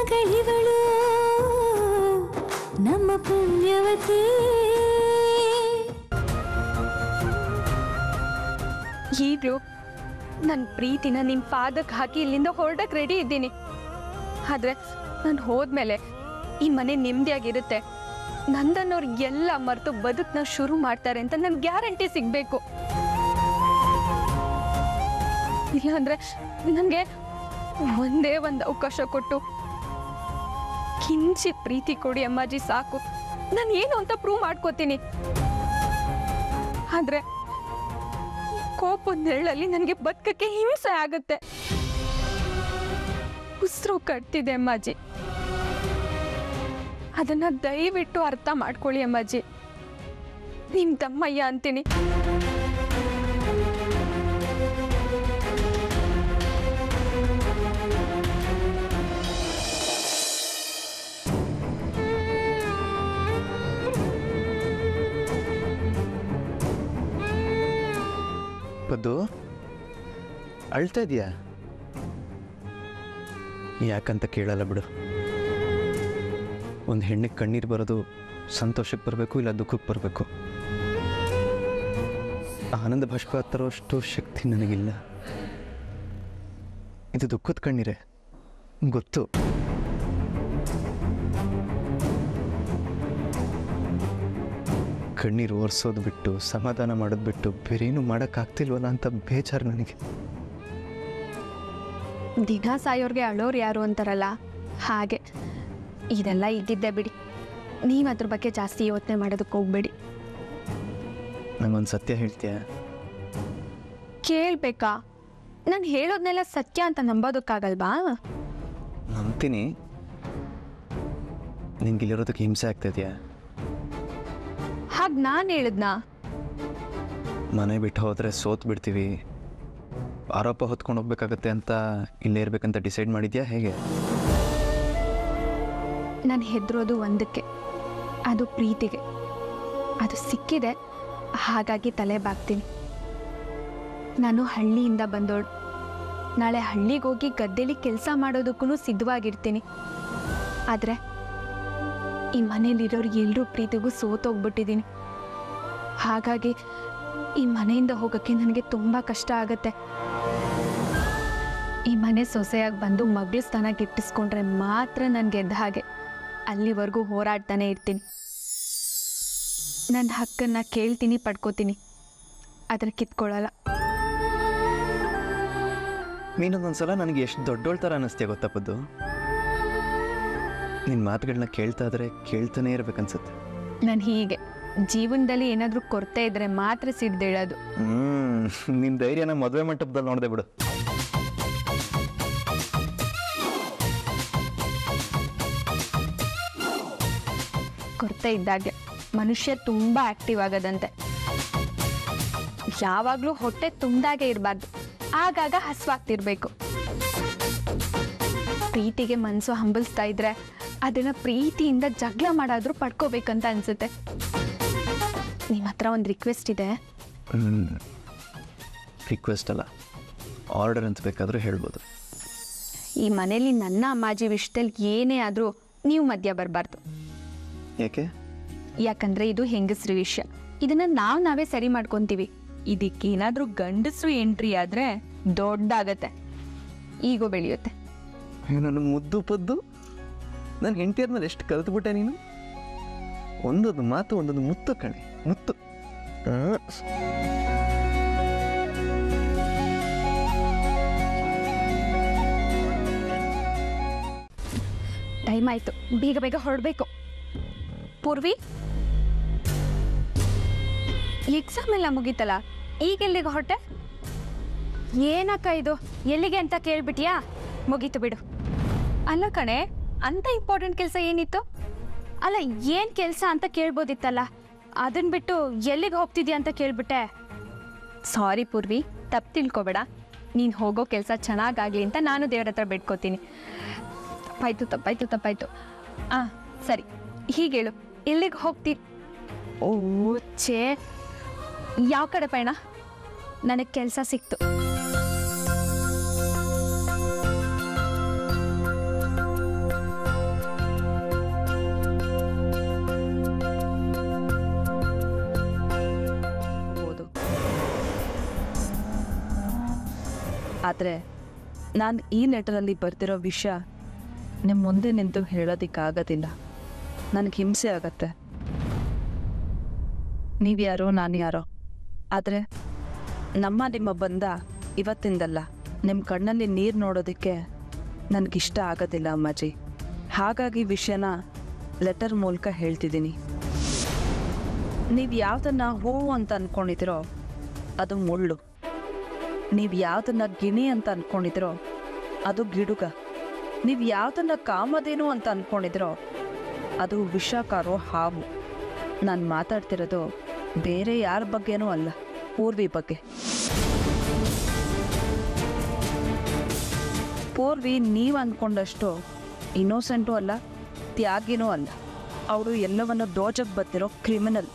ಮಗಳಿವಳು ನಮ್ಮ ಪುಣ್ಯವತಿ ಈಗಲೂ ನನ್ನ ಪ್ರೀತಿನ ನಿಮ್ಮ ಪಾದಕ್ಕೆ ಹಾಕಿ ಇಲ್ಲಿಂದ ಹೊರಡಕ್ಕೆ ರೆಡಿ ಇದ್ದೀನಿ ಆದರೆ ನಾನು ಹೋದ್ಮೇಲೆ ಈ ಮನೆ ನೆಮ್ಮದಿಯಾಗಿರುತ್ತೆ ನಂದನ್ನವ್ರು ಎಲ್ಲ ಮರೆತು ಬದುಕನ್ನ ಶುರು ಮಾಡ್ತಾರೆ ಅಂತ ನನ್ಗೆ ಗ್ಯಾರಂಟಿ ಸಿಗಬೇಕು ಇಲ್ಲಾಂದ್ರೆ ನನಗೆ ಒಂದೇ ಒಂದು ಅವಕಾಶ ಕೊಟ್ಟು ಕಿಂಚಿತ್ ಪ್ರೀತಿ ಕೊಡಿ ಅಮ್ಮಾಜಿ ಸಾಕು ನಾನು ಏನು ಅಂತ ಪ್ರೂವ್ ಮಾಡ್ಕೋತೀನಿ ಆದ್ರೆ ಕೋಪದ ನೆರಳಲ್ಲಿ ನನಗೆ ಬದುಕಕ್ಕೆ ಹಿಂಸೆ ಆಗುತ್ತೆ ಉಸಿರು ಕಟ್ತಿದೆ ಅಮ್ಮಾಜಿ ಅದನ್ನ ದಯವಿಟ್ಟು ಅರ್ಥ ಮಾಡ್ಕೊಳ್ಳಿ ಅಮ್ಮಾಜಿ ನಿಮ್ ತಮ್ಮಯ್ಯ ಅಂತೀನಿ ಪದ್ದು ಅಳ್ತಾ ಇದೆಯಾ ಯಾಕಂತ ಕೇಳಲ್ಲ ಬಿಡು ಒಂದು ಹೆಣ್ಣಿಗೆ ಕಣ್ಣೀರು ಬರೋದು ಸಂತೋಷಕ್ಕೆ ಬರಬೇಕು ಇಲ್ಲ ದುಃಖಕ್ಕೆ ಬರಬೇಕು ಆನಂದ ಬಾಷ್ಪ ತರೋಷ್ಟು ಶಕ್ತಿ ನನಗಿಲ್ಲ ಇದು ದುಃಖದ ಕಣ್ಣೀರೇ ಗೊತ್ತು ಕಣ್ಣೀರು ಒರೆಸೋದು ಬಿಟ್ಟು ಸಮಾಧಾನ ಮಾಡೋದು ಬಿಟ್ಟು ಬೇರೇನು ಮಾಡೋಕ್ಕಾಗ್ತಿಲ್ವಲ್ಲ ಅಂತ ಬೇಜಾರು ನನಗೆ ದಿನ ಸಾಯೋರ್ಗೆ ಅಳೋರು ಯಾರು ಅಂತಾರಲ್ಲ ಹಾಗೆ ಇದೆಲ್ಲ ಇದ್ದಿದ್ದೆ ಬಿಡಿ ನೀವು ಅದ್ರ ಬಗ್ಗೆ ಜಾಸ್ತಿ ಯೋಚನೆ ಮಾಡೋದಕ್ಕೆ ಹೋಗ್ಬೇಡಿ ನಂಗೊಂದು ಸತ್ಯ ಹೇಳ್ತೀಯ ಕೇಳ್ಬೇಕಾ ನಾನು ಹೇಳೋದ್ನೆಲ್ಲ ಸತ್ಯ ಅಂತ ನಂಬೋದಕ್ಕಾಗಲ್ವಾ ನಂಬ್ತೀನಿ ನಿನ್ಗೆ ಇಲ್ಲಿರೋದಕ್ಕೆ ಹಿಂಸೆ ಆಗ್ತಿದ್ಯಾ ಹಾಗೆ ನಾನು ಹೇಳಿದ್ನಾ ಮನೆ ಬಿಟ್ಟು ಹೋದರೆ ಸೋತ್ ಬಿಡ್ತೀವಿ ಆರೋಪ ಹೊತ್ಕೊಂಡು ಹೋಗ್ಬೇಕಾಗತ್ತೆ ಅಂತ ಇಲ್ಲೇ ಇರ್ಬೇಕಂತ ಡಿಸೈಡ್ ಮಾಡಿದ್ಯಾ ಹೇಗೆ ನಾನು ಹೆದರೋದು ಒಂದಕ್ಕೆ ಅದು ಪ್ರೀತಿಗೆ ಅದು ಸಿಕ್ಕಿದೆ ಹಾಗಾಗಿ ತಲೆ ಬಾಗ್ತೀನಿ ನಾನು ಹಳ್ಳಿಯಿಂದ ಬಂದೋಳು ನಾಳೆ ಹಳ್ಳಿಗೆ ಹೋಗಿ ಗದ್ದೆಲಿ ಕೆಲಸ ಮಾಡೋದಕ್ಕೂ ಸಿದ್ಧವಾಗಿರ್ತೀನಿ ಆದರೆ ಈ ಮನೇಲಿರೋರು ಎಲ್ಲರೂ ಪ್ರೀತಿಗೂ ಸೋತೋಗ್ಬಿಟ್ಟಿದ್ದೀನಿ ಹಾಗಾಗಿ ಈ ಮನೆಯಿಂದ ಹೋಗೋಕ್ಕೆ ನನಗೆ ತುಂಬ ಕಷ್ಟ ಆಗತ್ತೆ ಈ ಮನೆ ಸೊಸೆಯಾಗಿ ಬಂದು ಮಗಳ ಸ್ಥಾನ ಗಿಟ್ಟಿಸ್ಕೊಂಡ್ರೆ ಮಾತ್ರ ನಾನು ಗೆದ್ದ ಹಾಗೆ ಅಲ್ಲಿವರೆಗೂ ಹೋರಾಡ್ತಾನೆ ಇರ್ತೀನಿ ನನ್ನ ಹಕ್ಕನ್ನು ಕೇಳ್ತೀನಿ ಪಡ್ಕೋತೀನಿ ಅದ್ರ ಕಿತ್ಕೊಳ್ಳಲ್ಲ ನೀನೊಂದೊಂದ್ಸಲ ನನಗೆ ಎಷ್ಟು ದೊಡ್ಡೋಳ್ ಥರ ಅನ್ನಿಸ್ತೀಯ ಗೊತ್ತಪ್ಪದ್ದು ನಿನ್ನ ಮಾತುಗಳನ್ನ ಕೇಳ್ತಾ ಇದ್ರೆ ಕೇಳ್ತಾನೆ ಇರ್ಬೇಕನ್ಸುತ್ತೆ ನಾನು ಹೀಗೆ ಜೀವನದಲ್ಲಿ ಏನಾದರೂ ಕೊರತೆ ಇದ್ರೆ ಮಾತ್ರ ಸಿಡ್ದೇಳೋದು ಹ್ಮ್ ನಿನ್ನ ಧೈರ್ಯನ ಮದುವೆ ಮಂಟಪದಲ್ಲಿ ನೋಡಿದೆ ಬಿಡು ಕೊರತೆ ಇದ್ದಾಗೆ ಮನುಷ್ಯ ತುಂಬ ಆಕ್ಟಿವ್ ಆಗೋದಂತೆ ಯಾವಾಗಲೂ ಹೊಟ್ಟೆ ತುಂಬ್ದಾಗೆ ಇರಬಾರ್ದು ಆಗಾಗ ಹಸುವಾಗ್ತಿರ್ಬೇಕು ಪ್ರೀತಿಗೆ ಮನಸ್ಸು ಹಂಬಲಿಸ್ತಾ ಇದ್ರೆ ಅದನ್ನ ಪ್ರೀತಿಯಿಂದ ಜಗಳ ಮಾಡಾದ್ರೂ ಪಡ್ಕೋಬೇಕಂತ ಅನ್ಸುತ್ತೆ ನಿಮ್ಮ ಹತ್ರ ಒಂದು ರಿಕ್ವೆಸ್ಟ್ ಇದೆ ರಿಕ್ವೆಸ್ಟ್ ಅಲ್ಲ ಆರ್ಡರ್ ಅಂತ ಬೇಕಾದರೂ ಹೇಳ್ಬೋದು ಈ ಮನೇಲಿ ನನ್ನ ಅಮ್ಮಾಜಿ ವಿಷಯದಲ್ಲಿ ಏನೇ ಆದರೂ ನೀವು ಮಧ್ಯ ಬರಬಾರ್ದು ಯಾಕೆ ಯಾಕಂದ್ರೆ ಇದು ಹೆಂಗಸ್ರ ವಿಷಯ ಇದನ್ನ ನಾವ್ ನಾವೇ ಸರಿ ಮಾಡ್ಕೊಂತೀವಿ ಇದಕ್ಕೇನಾದ್ರೂ ಗಂಡಸ್ರು ಎಂಟ್ರಿ ಆದ್ರೆ ದೊಡ್ಡಾಗತ್ತೆ ಈಗೋ ಬೆಳೆಯುತ್ತೆ ನನ್ನ ಮುದ್ದು ಪದ್ದು ನನ್ನ ಹೆಂಡತಿಯರ ಮೇಲೆ ಎಷ್ಟು ಕಲಿತ್ಬಿಟ್ಟೆ ನೀನು ಒಂದೊಂದು ಮಾತು ಒಂದೊಂದು ಮುತ್ತು ಕಣೆ ಮುತ್ತು ಆ. ಟೈಮ್ ಆಯ್ತು ಬೇಗ ಬೇಗ ಹೊರಡ್ಬೇಕು ಪೂರ್ವಿ ಎಕ್ಸಾಮ್ ಎಲ್ಲ ಮುಗೀತಲ್ಲ ಈಗ ಎಲ್ಲಿಗೆ ಹೊರಟೆ ಏನಕ್ಕ ಇದು ಎಲ್ಲಿಗೆ ಅಂತ ಕೇಳ್ಬಿಟ್ಯಾ ಮುಗೀತು ಬಿಡು ಅಲ್ಲ ಕಣೆ ಅಂತ ಇಂಪಾರ್ಟೆಂಟ್ ಕೆಲಸ ಏನಿತ್ತು ಅಲ್ಲ ಏನು ಕೆಲಸ ಅಂತ ಕೇಳ್ಬೋದಿತ್ತಲ್ಲ ಅದನ್ನ ಬಿಟ್ಟು ಎಲ್ಲಿಗೆ ಹೋಗ್ತಿದ್ಯಾ ಅಂತ ಕೇಳ್ಬಿಟ್ಟೆ ಸಾರಿ ಪೂರ್ವಿ ತಪ್ಪು ತಿಳ್ಕೊಬೇಡ ನೀನು ಹೋಗೋ ಕೆಲಸ ಚೆನ್ನಾಗಾಗಲಿ ಅಂತ ನಾನು ದೇವ್ರ ಹತ್ರ ಬೇಡ್ಕೋತೀನಿ ತಪ್ಪಾಯ್ತು ತಪ್ಪಾಯ್ತು ತಪ್ಪಾಯ್ತು ಆ ಸರಿ ಹೀಗೇಳು ಎಲ್ಲಿಗೆ ಹೋಗ್ತಿ ಓ ಛೇ ಯಾವ ಕಡೆ ಪಯಣ ನನಗೆ ಕೆಲಸ ಸಿಕ್ತು ಆದರೆ ನಾನು ಈ ಲೆಟರಲ್ಲಿ ಬರ್ತಿರೋ ವಿಷಯ ನಿಮ್ಮ ಮುಂದೆ ನಿಂತು ಹೇಳೋದಕ್ಕಾಗೋದಿಲ್ಲ ನನಗೆ ಹಿಂಸೆ ಆಗತ್ತೆ ನೀವು ಯಾರೋ ನಾನು ಯಾರೋ ಆದರೆ ನಮ್ಮ ನಿಮ್ಮ ಬಂಧ ಇವತ್ತಿಂದಲ್ಲ ನಿಮ್ಮ ಕಣ್ಣಲ್ಲಿ ನೀರು ನೋಡೋದಕ್ಕೆ ನನಗಿಷ್ಟ ಆಗೋದಿಲ್ಲ ಅಮ್ಮಾಜಿ ಹಾಗಾಗಿ ವಿಷಯನ ಲೆಟರ್ ಮೂಲಕ ಹೇಳ್ತಿದ್ದೀನಿ ನೀವು ಯಾವುದನ್ನ ಹೂವು ಅಂತ ಅಂದ್ಕೊಂಡಿದ್ದೀರೋ ಅದು ಮುಳ್ಳು ನೀವು ಯಾವುದನ್ನ ಗಿಣಿ ಅಂತ ಅಂದ್ಕೊಂಡಿದ್ದೀರೋ ಅದು ಗಿಡುಗ ನೀವು ಯಾವುದನ್ನ ಕಾಮಧೇನು ಅಂತ ಅಂದ್ಕೊಂಡಿದ್ದೀರೋ ಅದು ವಿಷಕಾರೋ ಹಾವು ನಾನು ಮಾತಾಡ್ತಿರೋದು ಬೇರೆ ಯಾರ ಬಗ್ಗೆನೂ ಅಲ್ಲ ಪೂರ್ವಿ ಬಗ್ಗೆ ಪೂರ್ವಿ ನೀವು ಅಂದ್ಕೊಂಡಷ್ಟು ಇನ್ನೋಸೆಂಟು ಅಲ್ಲ ತ್ಯಾಗಿನೂ ಅಲ್ಲ ಅವಳು ಎಲ್ಲವನ್ನು ದೋಚಕ್ಕೆ ಬರ್ತಿರೋ ಕ್ರಿಮಿನಲ್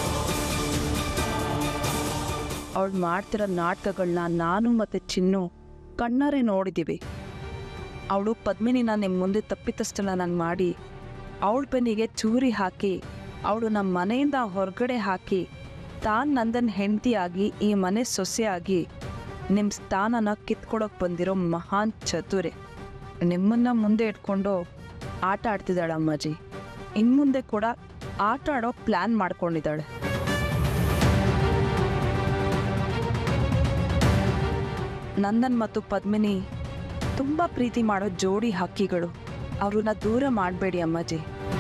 ಅವಳು ಮಾಡ್ತಿರೋ ನಾಟಕಗಳನ್ನ ನಾನು ಮತ್ತು ಚಿನ್ನು ಕಣ್ಣಾರೆ ನೋಡಿದ್ದೀವಿ ಅವಳು ಪದ್ಮಿನಿನ ನಿಮ್ಮ ಮುಂದೆ ತಪ್ಪಿತಸ್ಥಳ ನಂಗೆ ಮಾಡಿ ಅವಳ ಬೆನ್ನಿಗೆ ಚೂರಿ ಹಾಕಿ ಅವಳು ನಮ್ಮ ಮನೆಯಿಂದ ಹೊರಗಡೆ ಹಾಕಿ ತಾನು ನಂದನ್ ಹೆಂಡತಿಯಾಗಿ ಈ ಮನೆ ಸೊಸೆಯಾಗಿ ನಿಮ್ಮ ಸ್ಥಾನನ ಕಿತ್ಕೊಡೋಕೆ ಬಂದಿರೋ ಮಹಾನ್ ಚತುರೆ ನಿಮ್ಮನ್ನ ಮುಂದೆ ಇಟ್ಕೊಂಡು ಆಟ ಆಡ್ತಿದ್ದಾಳೆ ಅಮ್ಮಾಜಿ ಇನ್ನು ಮುಂದೆ ಕೂಡ ಆಟ ಆಡೋ ಪ್ಲ್ಯಾನ್ ಮಾಡ್ಕೊಂಡಿದ್ದಾಳೆ ನಂದನ್ ಮತ್ತು ಪದ್ಮಿನಿ ತುಂಬ ಪ್ರೀತಿ ಮಾಡೋ ಜೋಡಿ ಹಕ್ಕಿಗಳು ಅವ್ರನ್ನ ದೂರ ಮಾಡಬೇಡಿ ಅಮ್ಮಾಜಿ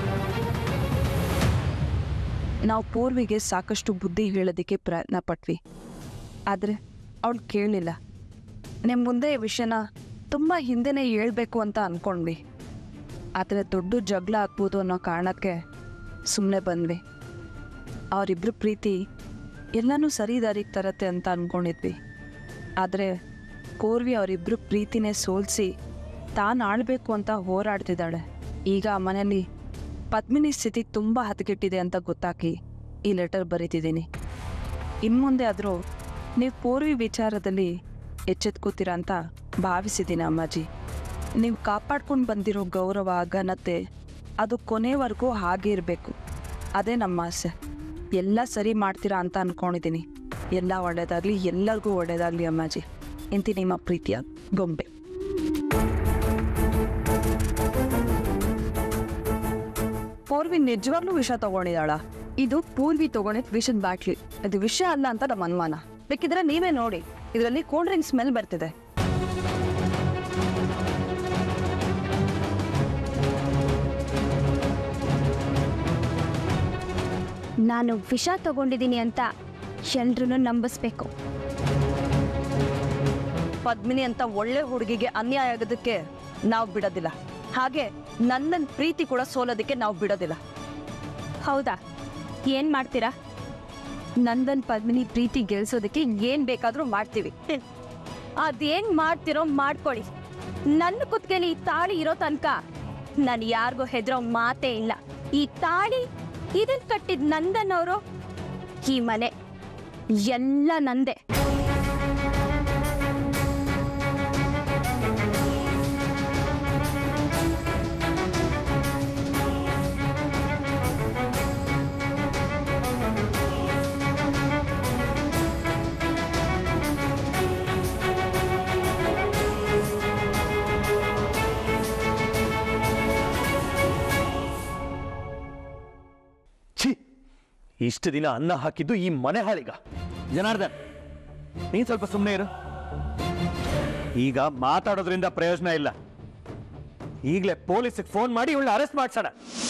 ನಾವು ಪೂರ್ವಿಗೆ ಸಾಕಷ್ಟು ಬುದ್ಧಿ ಹೇಳೋದಕ್ಕೆ ಪ್ರಯತ್ನ ಪಟ್ವಿ ಆದರೆ ಅವಳು ಕೇಳಲಿಲ್ಲ ನಿಮ್ಮ ಮುಂದೆ ಈ ವಿಷಯನ ತುಂಬ ಹಿಂದೆನೇ ಹೇಳ್ಬೇಕು ಅಂತ ಅಂದ್ಕೊಂಡ್ವಿ ಆದರೆ ದೊಡ್ಡ ಜಗಳ ಆಗ್ಬೋದು ಅನ್ನೋ ಕಾರಣಕ್ಕೆ ಸುಮ್ಮನೆ ಬಂದ್ವಿ ಅವರಿಬ್ಬರು ಪ್ರೀತಿ ಎಲ್ಲನೂ ಸರಿ ದಾರಿಗೆ ತರತ್ತೆ ಅಂತ ಅಂದ್ಕೊಂಡಿದ್ವಿ ಆದರೆ ಪೂರ್ವಿ ಅವರಿಬ್ಬರು ಪ್ರೀತಿನೇ ಸೋಲಿಸಿ ತಾನು ಆಳಬೇಕು ಅಂತ ಹೋರಾಡ್ತಿದ್ದಾಳೆ ಈಗ ಆ ಮನೇಲಿ ಪದ್ಮಿನಿ ಸ್ಥಿತಿ ತುಂಬ ಹದಗೆಟ್ಟಿದೆ ಅಂತ ಗೊತ್ತಾಗಿ ಈ ಲೆಟರ್ ಬರೀತಿದ್ದೀನಿ ಇನ್ನು ಮುಂದೆ ಆದರೂ ನೀವು ಪೂರ್ವಿ ವಿಚಾರದಲ್ಲಿ ಎಚ್ಚೆತ್ಕೋತೀರಾ ಅಂತ ಭಾವಿಸಿದ್ದೀನಿ ಅಮ್ಮಾಜಿ ನೀವು ಕಾಪಾಡ್ಕೊಂಡು ಬಂದಿರೋ ಗೌರವ ಘನತೆ ಅದು ಕೊನೆವರೆಗೂ ಹಾಗೆ ಇರಬೇಕು ಅದೇ ನಮ್ಮ ಆಸೆ ಎಲ್ಲ ಸರಿ ಮಾಡ್ತೀರಾ ಅಂತ ಅಂದ್ಕೊಂಡಿದ್ದೀನಿ ಎಲ್ಲ ಒಳ್ಳೇದಾಗಲಿ ಎಲ್ಲರಿಗೂ ಒಳ್ಳೇದಾಗಲಿ ಅಮ್ಮಾಜಿ ಇಂತಿ ನಿಮ್ಮ ಪ್ರೀತಿಯ ಗೊಂಬೆ ಪೂರ್ವಿ ನಿಜವಾಗ್ಲೂ ವಿಷ ತಗೊಂಡಿದ್ದಾಳ ಇದು ಪೂರ್ವಿ ತಗೊಂಡಿದ್ ವಿಷದ ಬಾಟ್ಲಿ ಇದು ವಿಷ ಅಲ್ಲ ಅಂತ ನಮ್ಮ ಅನುಮಾನ ಬೇಕಿದ್ರೆ ನೀವೇ ನೋಡಿ ಇದರಲ್ಲಿ ಕೂಲ್ ಡ್ರಿಂಕ್ ಸ್ಮೆಲ್ ಬರ್ತಿದೆ ನಾನು ವಿಷ ತಗೊಂಡಿದ್ದೀನಿ ಅಂತ ಎಲ್ರೂ ನಂಬಿಸ್ಬೇಕು ಪದ್ಮಿನಿ ಅಂತ ಒಳ್ಳೆ ಹುಡುಗಿಗೆ ಅನ್ಯಾಯ ಆಗೋದಕ್ಕೆ ನಾವು ಬಿಡೋದಿಲ್ಲ ಹಾಗೆ ನನ್ನ ಪ್ರೀತಿ ಕೂಡ ಸೋಲೋದಕ್ಕೆ ನಾವು ಬಿಡೋದಿಲ್ಲ ಹೌದಾ ಏನ್ ಮಾಡ್ತೀರಾ ನಂದನ್ ಪದ್ಮಿನಿ ಪ್ರೀತಿ ಗೆಲ್ಸೋದಕ್ಕೆ ಏನ್ ಬೇಕಾದ್ರೂ ಮಾಡ್ತೀವಿ ಅದೇನ್ ಮಾಡ್ತಿರೋ ಮಾಡ್ಕೊಳ್ಳಿ ನನ್ನ ಕುತ್ಕೆಲಿ ಈ ತಾಳಿ ಇರೋ ತನಕ ನಾನು ಯಾರಿಗೂ ಹೆದರೋ ಮಾತೇ ಇಲ್ಲ ಈ ತಾಳಿ ಇದನ್ ಕಟ್ಟಿದ್ ನಂದನ್ ಅವರು ಈ ಮನೆ ಎಲ್ಲ ನಂದೆ ಛೀ ಇಷ್ಟು ದಿನ ಅನ್ನ ಹಾಕಿದ್ದು ಈ ಮನೆ ಹಾಳಿಗ ಜನಾರ್ದನ್ ನೀನ್ ಸ್ವಲ್ಪ ಸುಮ್ಮನೆ ಇರು ಈಗ ಮಾತಾಡೋದ್ರಿಂದ ಪ್ರಯೋಜನ ಇಲ್ಲ ಈಗಲೇ ಪೊಲೀಸಿಗೆ ಫೋನ್ ಮಾಡಿ ಇವಳನ್ನ ಅರೆಸ್ಟ್ ಮಾಡ್ಸೋಣ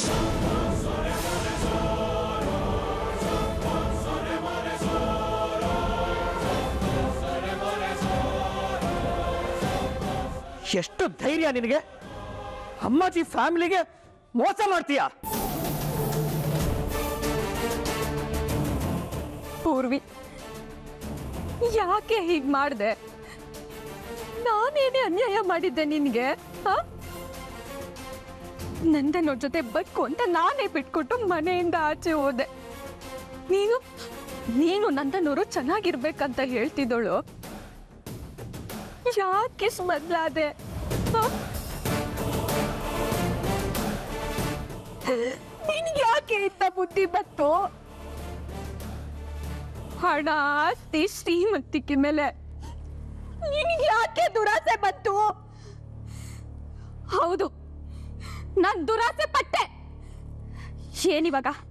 ಎಷ್ಟು ಧೈರ್ಯ ನಿನಗೆ ಅಮ್ಮಾಜಿ ಫ್ಯಾಮಿಲಿಗೆ ಮೋಸ ಮಾಡ್ತೀಯಾ ಪೂರ್ವಿ ಯಾಕೆ ಹೀಗ್ ಮಾಡ್ದೆ ನಾನೇನೇ ಅನ್ಯಾಯ ಮಾಡಿದ್ದೆ ನಿನ್ಗೆ ಆ? ನಂದನೋರ್ ಜೊತೆ ಬದುಕು ಅಂತ ನಾನೇ ಬಿಟ್ಕೊಟ್ಟು ಮನೆಯಿಂದ ಆಚೆ ಹೋದೆ ನೀನು ನೀನು ನಂದನವರು ಚೆನ್ನಾಗಿರ್ಬೇಕಂತ ಹೇಳ್ತಿದ್ದಳು ಯಾಕೆ ಬದಲಾದೆ ನಿನ್ಗೆ ಯಾಕೆ ಇಂಥ ಬುದ್ಧಿ ಬಂತು ಹಣ ಆಸ್ತಿ ಶ್ರೀಮಂತಿಕೆ ಮೇಲೆ ನಿನಗೆ ಯಾಕೆ ದುರಾಸೆ ಬಂತು ಹೌದು ನಾನು ದುರಾಸೆ ಪಟ್ಟೆ ಏನಿವಾಗ